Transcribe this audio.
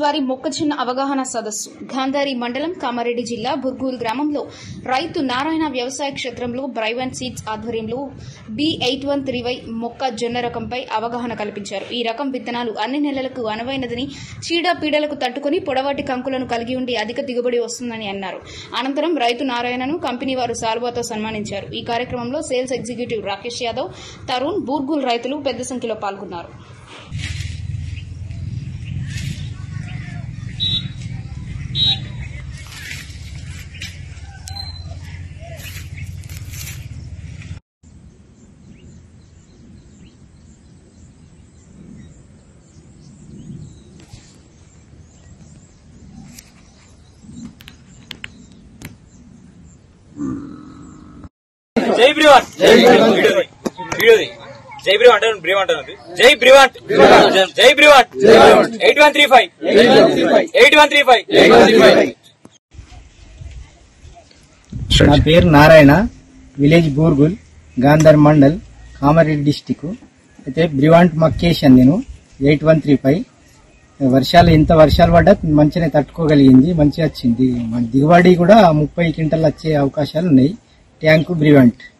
వారి మొక్కజొన్న అవగాహన సదస్సు గాంధారి మండలం కామారెడ్డి జిల్లా బుర్గూల్ గ్రామంలో రైతు నారాయణ వ్యవసాయ క్షేత్రంలో బ్రైవన్ సీడ్స్ ఆధ్వర్యంలో B eight one three Y మొక్కజొన్న రకంపై అవగాహన కల్పించారు ఈ రకం విత్తనాలు అన్ని నెలలకు అనువైనదని చీడ పీడలకు తట్టుకుని పొడవాటి కంకులను కలిగి ఉండి అధిక దిగుబడి వస్తుందని అన్నారు అనంతరం రైతు నారాయణను కంపెనీ వారు సాల్వాతో సన్మానించారు ఈ కార్యక్రమంలో సేల్స్ ఎగ్జిక్యూటివ్ రాకేష్ యాదవ్ తరుణ్ బూర్గుల్ రైతులు పెద్ద సంఖ్యలో పాల్గొన్నారు జై బ్రివాంట్ వీడియోది జై బ్రివాంట్ అని బ్రివాంట్ అన్నది జై బ్రివాంట్ జై Brivant eight one three five eight one three five నా పేరు నారాయణ విలేజ్ బూర్గుల్ గాంధర్ మండల్ కామారెడ్డి డిస్టిక్ అయితే బ్రివాంట్ మక్కేసాను నేను ఎయిట్ వన్ త్రీ ఫైవ్ వర్షాలు ఇంత వర్షాలు పడ్డా మంచిగా తట్టుకోగలిగింది మంచిగా వచ్చింది మన దిగుబడి కూడా ముప్పై క్వింటల్ వచ్చే అవకాశాలు ఉన్నాయి ట్యాంకు బ్రివాంట్